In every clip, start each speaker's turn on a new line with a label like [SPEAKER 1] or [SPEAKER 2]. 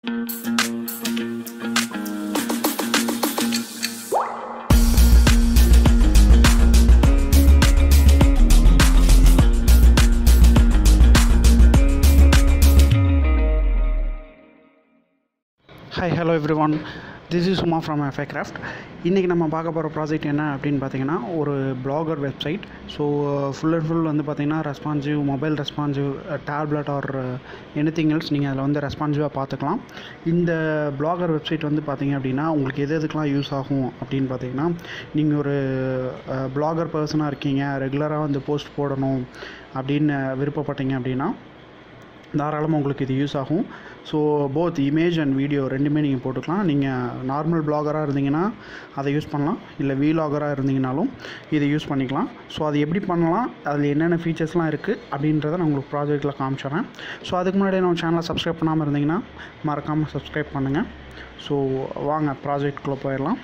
[SPEAKER 1] hi hello everyone this is Suma from FI craft இன்றைக்கி நம்ம பார்க்க போகிற ப்ராஜெக்ட் என்ன அப்படின்னு பார்த்தீங்கன்னா ஒரு blogger website so full and full வந்து பார்த்தீங்கன்னா responsive mobile responsive tablet or anything else நீங்கள் அதில் வந்து ரெஸ்பான்சிவாக பார்த்துக்கலாம் இந்த பிளாகர் வெப்சைட் வந்து பார்த்தீங்க அப்படின்னா உங்களுக்கு எது எதுக்கெலாம் யூஸ் ஆகும் அப்படின்னு பார்த்தீங்கன்னா நீங்கள் ஒரு பிளாகர் பர்சனாக இருக்கீங்க ரெகுலராக வந்து போஸ்ட் போடணும் அப்படின்னு விருப்பப்பட்டீங்க அப்படின்னா தாராளமாக உங்களுக்கு இது யூஸ் ஆகும் so both image and video ரெண்டுமே நீங்கள் போட்டுக்கலாம் நீங்கள் நார்மல் பிளாகராக இருந்தீங்கன்னா அதை யூஸ் பண்ணலாம் இல்லை வீலாகராக இருந்தீங்கனாலும் இதை யூஸ் பண்ணிக்கலாம் ஸோ அது எப்படி பண்ணலாம் அதில் என்னென்ன ஃபீச்சர்ஸ்லாம் இருக்குது அப்படின்றத நான் உங்களுக்கு ப்ராஜெக்ட்டில் காமிச்சிடுறேன் ஸோ அதுக்கு முன்னாடி நம்ம சேனலை சப்ஸ்கிரைப் பண்ணாமல் இருந்தீங்கன்னா மறக்காமல் சப்ஸ்கிரைப் பண்ணுங்கள் ஸோ வாங்க ப்ராஜெக்ட்குள்ளே போயிடலாம்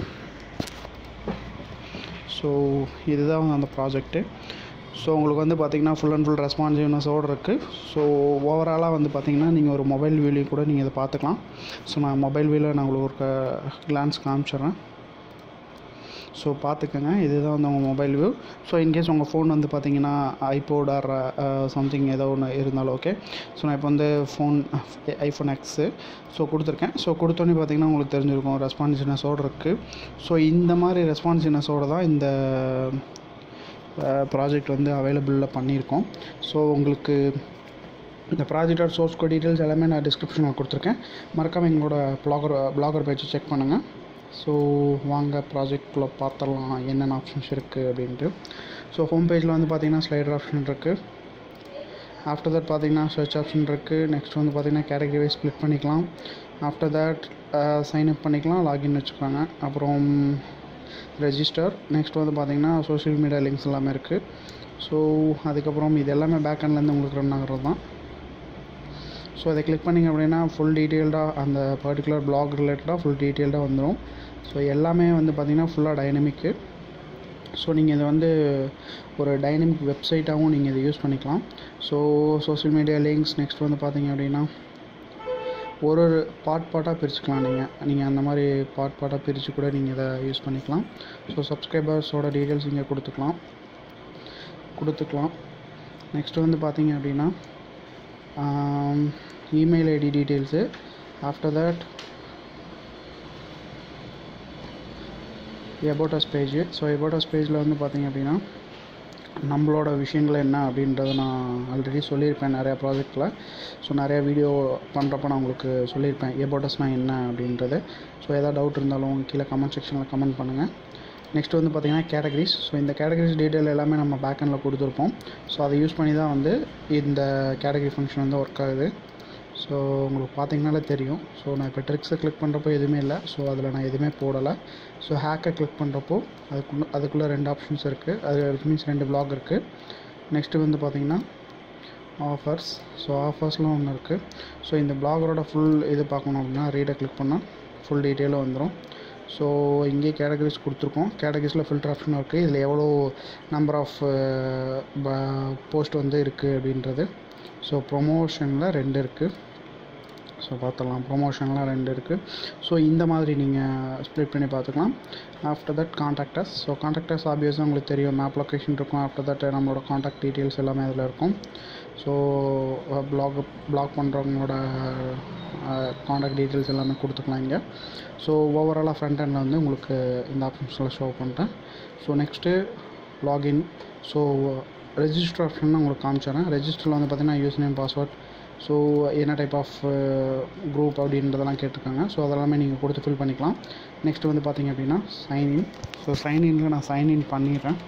[SPEAKER 1] ஸோ இதுதான் வந்து அந்த ப்ராஜெக்ட்டு ஸோ உங்களுக்கு வந்து பார்த்திங்கன்னா ஃபுல் அண்ட் ஃபுல் ரெஸ்பான்சிவ்னஸோடு இருக்குது ஸோ ஓவராலாக வந்து பார்த்திங்கன்னா நீங்கள் ஒரு மொபைல் வியூலையும் கூட நீங்கள் இதை பார்த்துக்கலாம் ஸோ நான் மொபைல் வியூவில் நான் உங்களுக்கு ஒரு கிளான்ஸ் காமிச்சிட்றேன் ஸோ பார்த்துக்கோங்க இதுதான் வந்து உங்கள் மொபைல் வியூ ஸோ இன்கேஸ் உங்கள் ஃபோன் வந்து பார்த்தீங்கன்னா ஐபோட் ஆர் சம்திங் ஏதோ ஒன்று இருந்தாலும் ஓகே ஸோ நான் இப்போ வந்து ஃபோன் ஐஃபோன் எக்ஸு ஸோ கொடுத்துருக்கேன் ஸோ கொடுத்தோன்னே பார்த்தீங்கன்னா உங்களுக்கு தெரிஞ்சிருக்கும் ரெஸ்பான்சிவ்னஸோடு இருக்குது ஸோ இந்த மாதிரி ரெஸ்பான்சிவ்னஸோடு தான் இந்த ப்ராஜெக்ட் வந்து அவைலபிளில் பண்ணியிருக்கோம் ஸோ உங்களுக்கு இந்த ப்ராஜெக்டோட சோர்ஸ் கோட் டீட்டெயில்ஸ் எல்லாமே நான் டிஸ்கிரிப்ஷனில் கொடுத்துருக்கேன் மறக்காமல் எங்களோட ப்ளாகர் ப்ளாகர் பேஜை செக் பண்ணுங்கள் ஸோ வாங்க ப்ராஜெக்ட்குள்ளே பார்த்துடலாம் என்னென்ன ஆப்ஷன்ஸ் இருக்குது அப்படின்ட்டு ஸோ ஹோம் பேஜில் வந்து பார்த்திங்கன்னா ஸ்லைடர் ஆப்ஷன் இருக்குது ஆஃப்டர் தட் பார்த்திங்கன்னா சர்ச் ஆப்ஷன் இருக்குது நெக்ஸ்ட் வந்து பார்த்திங்கன்னா கேட்டகரி வைஸ் ஸ்ப்ளிட் பண்ணிக்கலாம் ஆஃப்டர் தட் சைன் அப் பண்ணிக்கலாம் லாகின் வச்சுக்கோங்க அப்புறம் ரெஜிஸ்டர் நெக்ஸ்ட் வந்து பார்த்திங்கன்னா சோஷியல் மீடியா லிங்க்ஸ் எல்லாமே இருக்குது ஸோ அதுக்கப்புறம் இது எல்லாமே பேக் ஹேண்ட்லேருந்து உங்களுக்கு ரன் ஆகிறது தான் ஸோ அதை கிளிக் பண்ணிங்க அப்படின்னா ஃபுல் டீட்டெயில்டாக அந்த பர்டிகுலர் பிளாக் ரிலேட்டடாக ஃபுல் டீட்டெயில்டாக வந்துடும் ஸோ எல்லாமே வந்து பார்த்திங்கன்னா ஃபுல்லாக டைனமிக்கு ஸோ நீங்கள் இதை வந்து ஒரு டைனமிக் வெப்சைட்டாகவும் நீங்கள் இதை யூஸ் பண்ணிக்கலாம் so social media links next வந்து பார்த்திங்க அப்படின்னா ஒரு ஒரு பார்ட் பார்ட்டாக பிரிச்சுக்கலாம் நீங்கள் நீங்கள் அந்த மாதிரி பார்ட் பார்ட்டாக பிரித்து கூட நீங்கள் இதை யூஸ் பண்ணிக்கலாம் ஸோ சப்ஸ்கிரைபர்ஸோட டீட்டெயில்ஸ் இங்கே கொடுத்துக்கலாம் கொடுத்துக்கலாம் நெக்ஸ்ட்டு வந்து பார்த்தீங்க அப்படின்னா email ID details after that about us page so about us பேஜில் வந்து பார்த்தீங்க அப்படின்னா நம்மளோட விஷயங்கள் என்ன அப்படின்றத நான் ஆல்ரெடி சொல்லியிருப்பேன் நிறையா ப்ராஜெக்டில் ஸோ நிறையா வீடியோ பண்ணுறப்ப நான் உங்களுக்கு சொல்லியிருப்பேன் ஏபோட்டஸ்னால் என்ன அப்படின்றது ஸோ எதாவது டவுட் இருந்தாலும் கீழே கமெண்ட் செக்ஷனில் கமெண்ட் பண்ணுங்கள் நெக்ஸ்ட் வந்து பார்த்திங்கன்னா கேட்டகரிஸ் ஸோ இந்த கேட்டகரிஸ் டீட்டெயில் எல்லாமே நம்ம பேக்கெண்டில் கொடுத்துருப்போம் ஸோ அதை யூஸ் பண்ணி தான் வந்து இந்த கேட்டகரி ஃபங்க்ஷன் வந்து ஒர்க் ஆகுது ஸோ உங்களுக்கு பார்த்தீங்கனாலே தெரியும் ஸோ நான் இப்போ ட்ரிக்ஸை கிளிக் பண்ணுறப்போ எதுவுமே இல்லை ஸோ அதில் நான் எதுவுமே போடலை ஸோ ஹேக்கை கிளிக் பண்ணுறப்போ அதுக்குள்ளே அதுக்குள்ளே ரெண்டு ஆப்ஷன்ஸ் இருக்குது அது மீன்ஸ் ரெண்டு பிளாக் இருக்குது நெக்ஸ்ட்டு வந்து பார்த்திங்கன்னா ஆஃபர்ஸ் ஸோ ஆஃபர்ஸ்லாம் ஒன்று இருக்குது ஸோ இந்த பிளாகரோட ஃபுல் இது பார்க்கணும் அப்படின்னா ரீடை கிளிக் பண்ணால் ஃபுல் டீட்டெயிலும் வந்துடும் ஸோ இங்கே கேட்டகரிஸ் கொடுத்துருக்கோம் கேட்டகரிஸில் ஃபில்டர் ஆப்ஷனும் இருக்குது இதில் எவ்வளோ நம்பர் ஆஃப் போஸ்ட் வந்து இருக்குது அப்படின்றது ஸோ ப்ரொமோஷனில் ரெண்டு இருக்குது ஸோ பார்த்துடலாம் ப்ரொமோஷன்லாம் ரெண்டு இருக்குது ஸோ இந்த மாதிரி நீங்கள் ஸ்ப்ளிட் பண்ணி பார்த்துக்கலாம் after that contact us so contact us ஆப்வியஸாக உங்களுக்கு தெரியும் மேப் லொக்கேஷன் இருக்கும் ஆஃப்டர் தட் நம்மளோட காண்டாக்ட் டீட்டெயில்ஸ் எல்லாமே அதில் இருக்கும் ஸோ பிளாக் பிளாக் பண்ணுறவங்களோட காண்டாக்ட் டீட்டெயில்ஸ் எல்லாமே கொடுத்துக்கலாம் இங்கே ஸோ ஓவராலாக ஃப்ரண்ட் ஹேண்டில் வந்து உங்களுக்கு இந்த ஆப்ஷன்ஸில் ஷோ பண்ணிட்டேன் so next login so register option உங்களுக்கு காமிச்சிடறேன் ரெஜிஸ்டரில் வந்து பார்த்திங்கன்னா யூஸ் நேம் பாஸ்வேர்ட் ஸோ என்ன டைப் ஆஃப் குரூப் அப்படின்றதெல்லாம் கேட்டிருக்காங்க ஸோ அதெல்லாமே நீங்கள் கொடுத்து ஃபில் பண்ணிக்கலாம் நெக்ஸ்ட் வந்து பார்த்திங்க அப்படின்னா சைன்இன் ஸோ சைன்இனில் நான் சைன்இன் பண்ணிடுறேன்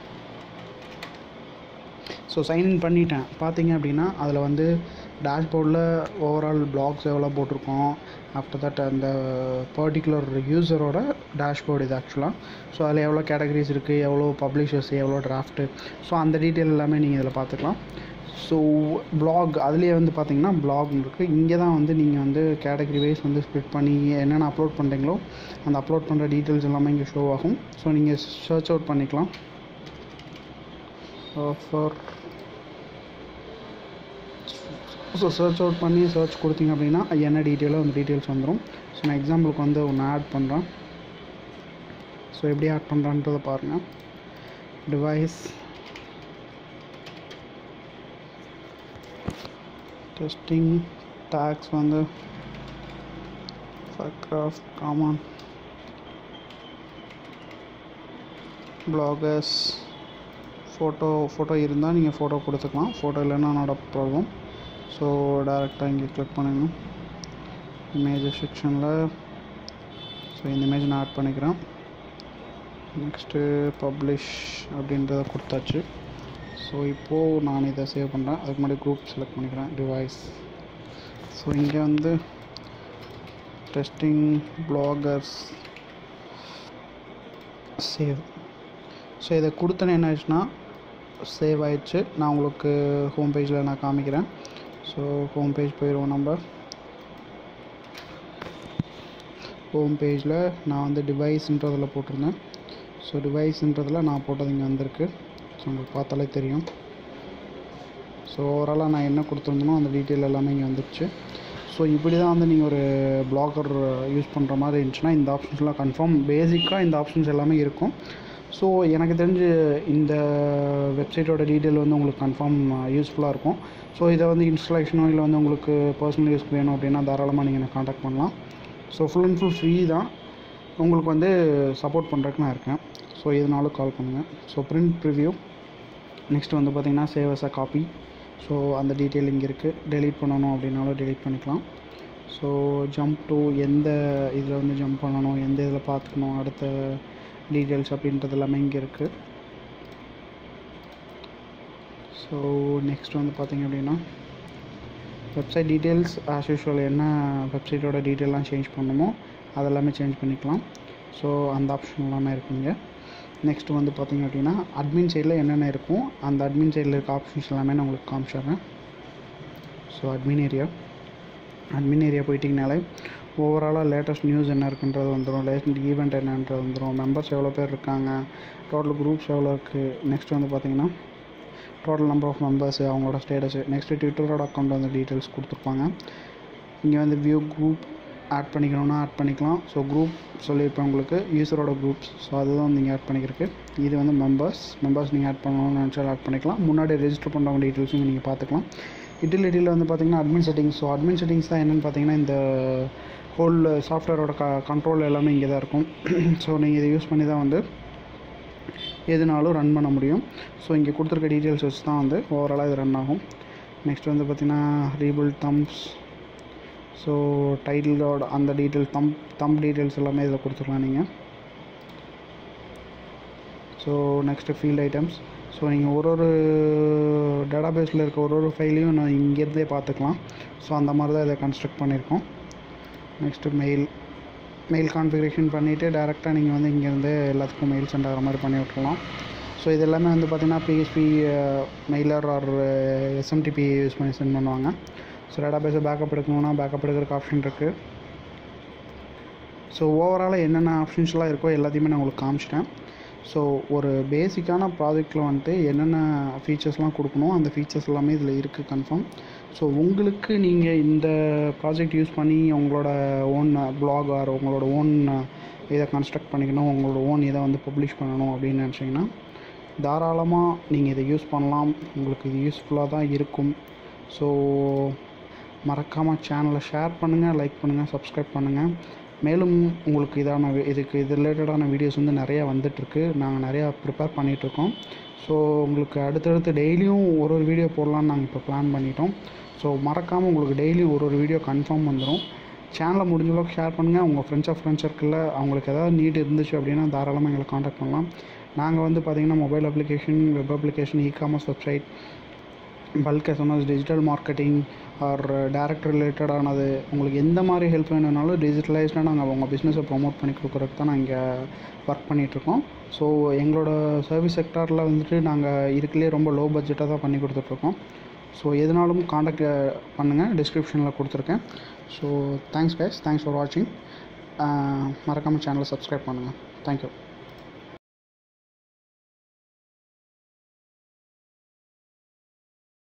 [SPEAKER 1] ஸோ சைன்இன் பண்ணிட்டேன் பார்த்தீங்க அப்படின்னா அதில் வந்து டேஷ்போர்டில் ஓவரால் பிளாக்ஸ் எவ்வளோ போட்டிருக்கோம் ஆஃப்டர் தட் அந்த பர்டிகுலர் யூஸரோட டேஷ்போர்டு இது ஆக்சுவலாக ஸோ அதில் எவ்வளோ கேட்டகரிஸ் இருக்குது எவ்வளோ பப்ளிஷர்ஸ் எவ்வளோ டிராஃப்ட்டு ஸோ அந்த டீட்டெயில் எல்லாமே நீங்கள் இதில் பார்த்துக்கலாம் ஸோ பிளாக் அதுலேயே வந்து பார்த்தீங்கன்னா பிளாக் இருக்குது இங்கே தான் வந்து நீங்கள் வந்து கேட்டகரி வைஸ் வந்து ஸ்ப்ளிட் பண்ணி என்னென்ன அப்லோட் பண்ணுறீங்களோ அந்த அப்லோட் பண்ணுற டீட்டெயில்ஸ் எல்லாமே இங்கே ஷோ ஆகும் ஸோ நீங்கள் சர்ச் அவுட் பண்ணிக்கலாம் ஃபார் ஸோ சர்ச் அவுட் பண்ணி சர்ச் கொடுத்தீங்க அப்படின்னா என்ன டீட்டெயிலோ அந்த டீட்டெயில்ஸ் வந்துடும் ஸோ நான் எக்ஸாம்பிளுக்கு வந்து ஒன்று ஆட் பண்ணுறேன் ஸோ எப்படி ஆட் பண்ணுறான்றதை பாருங்கள் டிவைஸ் டெஸ்டிங் டேக்ஸ் வந்து ஃபக்ராஃப்ட் காமன் பிளாகர்ஸ் ஃபோட்டோ ஃபோட்டோ இருந்தால் நீங்கள் ஃபோட்டோ கொடுத்துக்கலாம் ஃபோட்டோ இல்லைன்னா நோட ப்ராப்ளம் ஸோ டேரெக்டாக இங்கே கிளிக் பண்ணுங்க இமேஜ் செக்ஷனில் ஸோ இந்த இமேஜ் நான் ஆட் பண்ணிக்கிறேன் நெக்ஸ்ட்டு பப்ளிஷ் அப்படின்றத கொடுத்தாச்சு ஸோ இப்போது நான் இதை சேவ் பண்ணுறேன் அதுக்கு முன்னாடி குரூப் செலக்ட் பண்ணிக்கிறேன் டிவைஸ் ஸோ இங்கே வந்து டெஸ்டிங் பிளாகர்ஸ் சேவ் ஸோ இதை கொடுத்தனே என்ன ஆயிடுச்சுன்னா சேவ் ஆயிடுச்சு நான் உங்களுக்கு ஹோம் பேஜில் நான் காமிக்கிறேன் ஸோ ஹோம் பேஜ் போயிடுவோம் நம்ம ஹோம் பேஜில் நான் வந்து டிவைஸ்ன்றதில் போட்டிருந்தேன் ஸோ டிவைஸ்ன்றதில் நான் போட்டது இங்கே வந்திருக்கு ஸோ உங்களுக்கு பார்த்தாலே தெரியும் ஸோ ஓவராலாக நான் என்ன கொடுத்துருந்தனோ அந்த டீட்டெயில் எல்லாமே இங்கே வந்துருச்சு ஸோ இப்படி தான் வந்து நீங்கள் ஒரு பிளாகர் யூஸ் பண்ணுற மாதிரி இருந்துச்சுன்னா இந்த ஆப்ஷன்ஸ்லாம் கன்ஃபார்ம் பேசிக்காக இந்த ஆப்ஷன்ஸ் எல்லாமே இருக்கும் ஸோ எனக்கு தெரிஞ்சு இந்த வெப்சைட்டோட டீட்டெயில் வந்து உங்களுக்கு கன்ஃபார்ம் யூஸ்ஃபுல்லாக இருக்கும் ஸோ இதை வந்து இன்ஸ்டலேஷனோ இல்லை வந்து உங்களுக்கு பர்சனல் யூஸ்க்கு வேணும் அப்படின்னா தாராளமாக நீங்கள் என்னை காண்டாக்ட் பண்ணலாம் so full and full free தான் உங்களுக்கு வந்து சப்போர்ட் பண்ணுறதுக்கு நான் இருக்கேன் ஸோ எதுனாலும் கால் பண்ணுங்கள் ஸோ பிரிண்ட் ப்ரிவ்யூ நெக்ஸ்ட் வந்து பார்த்திங்கன்னா சேவ் அ காப்பி ஸோ அந்த டீட்டெயில் இங்கே இருக்குது டெலீட் பண்ணணும் அப்படின்னாலும் டெலீட் பண்ணிக்கலாம் ஸோ ஜம்ப் டு எந்த இதில் வந்து ஜம்ப் பண்ணணும் எந்த இதில் பார்த்துக்கணும் அடுத்த டீட்டெயில்ஸ் அப்படின்றது எல்லாமே இங்கே இருக்குது ஸோ நெக்ஸ்ட் வந்து பார்த்திங்க அப்படின்னா வெப்சைட் டீட்டெயில்ஸ் ஆஸ் யூஷுவல் என்ன வெப்சைட்டோட டீட்டெயிலாம் சேஞ்ச் பண்ணணுமோ அதெல்லாமே சேஞ்ச் பண்ணிக்கலாம் ஸோ அந்த ஆப்ஷன் எல்லாமே இருக்குங்க நெக்ஸ்ட் வந்து பார்த்திங்க அப்படின்னா அட்மின் சைடில் என்னென்ன இருக்கும் அந்த அட்மின் சைடில் இருக்க ஆப்ஷன்ஸ் எல்லாமே நான் உங்களுக்கு காமிச்சிடுறேன் so admin area admin area போயிட்டிங்கனாலே ஓவராலாக லேட்டஸ்ட் நியூஸ் என்ன இருக்குன்றது வந்துடும் லேட்டஸ்ட் ஈவெண்ட் என்னன்றது வந்துடும் மெம்பர்ஸ் எவ்வளோ பேர் இருக்காங்க டோட்டல் குரூப்ஸ் எவ்வளோ இருக்குது நெக்ஸ்ட் வந்து பார்த்திங்கன்னா டோட்டல் நம்பர் ஆஃப் மெம்பர்ஸ் அவங்களோட ஸ்டேட்டஸு நெக்ஸ்ட்டு ட்விட்டரோட அக்கௌண்ட் வந்து டீட்டெயில்ஸ் கொடுத்துருப்பாங்க இங்கே வந்து வியூ குரூப் ஆட் பண்ணிக்கணும்னா ஆட் பண்ணிக்கலாம் ஸோ குரூப் சொல்லியிருப்பேன் உங்களுக்கு யூஸரோட குரூப்ஸ் ஸோ அதுதான் நீங்கள் ஆட் பண்ணிக்கிறதுக்கு இது வந்து மெம்பர்ஸ் மெம்பர்ஸ் நீங்கள் ஆட் பண்ணணும்னு நினச்சாலும் ஆட் பண்ணிக்கலாம் முன்னாடி ரெஜிஸ்டர் பண்ணுறவங்க டீட்டெயில்ஸும் நீங்கள் பார்த்துக்கலாம் யூட்டிலிட்டியில் வந்து பார்த்தீங்கன்னா admin settings so admin settings தான் என்னென்னு பார்த்தீங்கன்னா இந்த ஹோல் சாஃப்ட்வேரோட க கண்ட்ரோல் எல்லாமே இங்கே தான் இருக்கும் ஸோ நீங்கள் இதை யூஸ் பண்ணி தான் வந்து எதுனாலும் ரன் பண்ண முடியும் ஸோ இங்கே கொடுத்துருக்க டீட்டெயில்ஸ் வச்சு தான் வந்து ஓவராலாக இது ரன் ஆகும் நெக்ஸ்ட் வந்து பார்த்திங்கன்னா ரீபிள் தம்ப்ஸ் ஸோ டைட்டிலோட அந்த டீட்டெயில் தம் தம் டீட்டெயில்ஸ் எல்லாமே இதில் கொடுத்துக்கலாம் நீங்கள் so next field items so நீங்கள் ஒரு ஒரு டேட்டாபேஸில் இருக்க ஒரு ஒரு ஃபைலையும் நான் இங்கேருந்தே பார்த்துக்கலாம் ஸோ அந்த மாதிரி தான் இதை கன்ஸ்ட்ரக்ட் பண்ணியிருக்கோம் நெக்ஸ்ட்டு மெயில் மெயில் கான்ஃபிகரேஷன் பண்ணிவிட்டு டேரெக்டாக நீங்கள் வந்து இங்கேருந்து எல்லாத்துக்கும் மெயில் சென்ட் ஆகிற மாதிரி பண்ணி விட்ருலாம் ஸோ இது எல்லாமே வந்து பார்த்திங்கன்னா PHP mailer or SMTP use பண்ணி சென்ட் பண்ணுவாங்க ஸோ டேட்டாபேஸை பேக்கப் எடுக்கணுன்னா பேக்கப் எடுக்கிறதுக்கு ஆப்ஷன் இருக்குது ஸோ ஓவராலாக என்னென்ன ஆப்ஷன்ஸ்லாம் இருக்கோ எல்லாத்தையுமே நான் உங்களுக்கு காமிச்சிட்டேன் ஸோ ஒரு பேசிக்கான ப்ராஜெக்டில் வந்துட்டு என்னென்ன ஃபீச்சர்ஸ்லாம் கொடுக்கணும் அந்த ஃபீச்சர்ஸ் எல்லாமே இதில் இருக்குது கன்ஃபார்ம் ஸோ உங்களுக்கு நீங்கள் இந்த ப்ராஜெக்ட் யூஸ் பண்ணி உங்களோட ஓன் பிளாக் ஆர் உங்களோட ஓன் இதை கன்ஸ்ட்ரக்ட் பண்ணிக்கணும் உங்களோட ஓன் இதை வந்து பப்ளிஷ் பண்ணணும் அப்படின்னு நினச்சிங்கன்னா தாராளமாக நீங்கள் இதை யூஸ் பண்ணலாம் உங்களுக்கு இது யூஸ்ஃபுல்லாக தான் இருக்கும் ஸோ மறக்காமல் சேனலை ஷேர் பண்ணுங்கள் லைக் பண்ணுங்கள் சப்ஸ்கிரைப் பண்ணுங்கள் மேலும் உங்களுக்கு இதான இதுக்கு இது ரிலேட்டடான வீடியோஸ் வந்து நிறையா வந்துட்டுருக்கு நாங்கள் நிறையா ப்ரிப்பேர் பண்ணிகிட்ருக்கோம் ஸோ உங்களுக்கு அடுத்தடுத்து டெய்லியும் ஒரு ஒரு வீடியோ போடலான்னு நாங்கள் இப்போ பிளான் பண்ணிட்டோம் ஸோ மறக்காமல் உங்களுக்கு டெய்லியும் ஒரு ஒரு வீடியோ கன்ஃபார்ம் வந்துடும் சேனலை முடிஞ்ச அளவுக்கு ஷேர் பண்ணுங்கள் உங்கள் ஃப்ரெண்ட்ஸ் ஆஃப் ஃப்ரெண்ட்ஸ் சர்க்கிளில் அவங்களுக்கு ஏதாவது நீட் இருந்துச்சு அப்படின்னா தாராளமாக எங்களை காண்டாக்ட் பண்ணலாம் நாங்கள் வந்து பார்த்திங்கன்னா mobile application web application e commerce website bulk SMS digital marketing or direct ரிலேட்டடானது உங்களுக்கு எந்த மாதிரி ஹெல்ப் வேணும்னாலும் டிஜிட்டலைஸ்டாக நாங்கள் உங்கள் பிஸ்னஸை ப்ரொமோட் பண்ணி கொடுக்குறதுக்கு தான் நான் இங்கே ஒர்க் பண்ணிகிட்ருக்கோம் ஸோ எங்களோட சர்வீஸ் செக்டாரில் வந்துட்டு நாங்கள் இருக்கலே ரொம்ப லோ பட்ஜெட்டாக தான் பண்ணி கொடுத்துட்ருக்கோம் ஸோ எதுனாலும் காண்டாக்ட் பண்ணுங்கள் டிஸ்கிரிப்ஷனில் கொடுத்துருக்கேன் so thanks guys thanks for வாட்சிங் மறக்காமல் சேனலை சப்ஸ்கிரைப் பண்ணுங்கள் தேங்க்யூ